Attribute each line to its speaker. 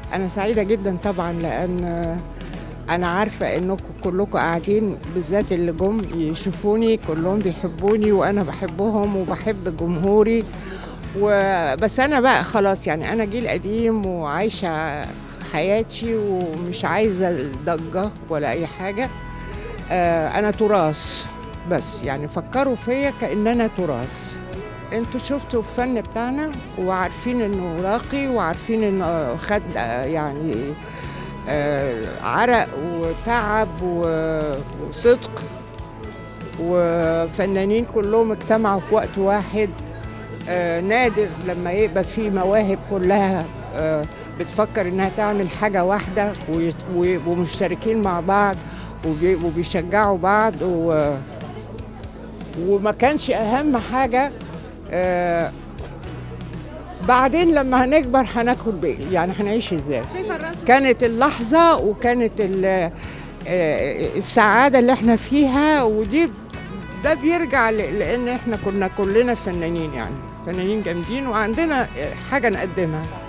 Speaker 1: انا سعيده جدا طبعا لان انا عارفه انكم كلكم قاعدين بالذات اللي جم يشوفوني كلهم بيحبوني وانا بحبهم وبحب جمهوري وبس انا بقى خلاص يعني انا جيل قديم وعايشه حياتي ومش عايزه الضجه ولا اي حاجه آه، انا تراث بس يعني فكروا فيا كان انا تراث انتوا شفتوا الفن بتاعنا وعارفين انه راقي وعارفين انه خد آه، يعني آه، عرق وتعب و- وصدق وفنانين كلهم اجتمعوا في وقت واحد آه، نادر لما يبقى في مواهب كلها آه، بتفكر انها تعمل حاجه واحده ويت- ويبقوا مشتركين مع بعض وبي- وبيشجعوا بعض و وما كانش اهم حاجه آه، بعدين لما هنكبر هناكل بايه يعني هنعيش ازاي
Speaker 2: شايفه الرسم
Speaker 1: كانت اللحظة وكانت ال- آه، السعادة اللي احنا فيها ودي ده بيرجع ل- لأن احنا كنا كلنا فنانين يعني فنانين جامدين وعندنا حاجة نقدمها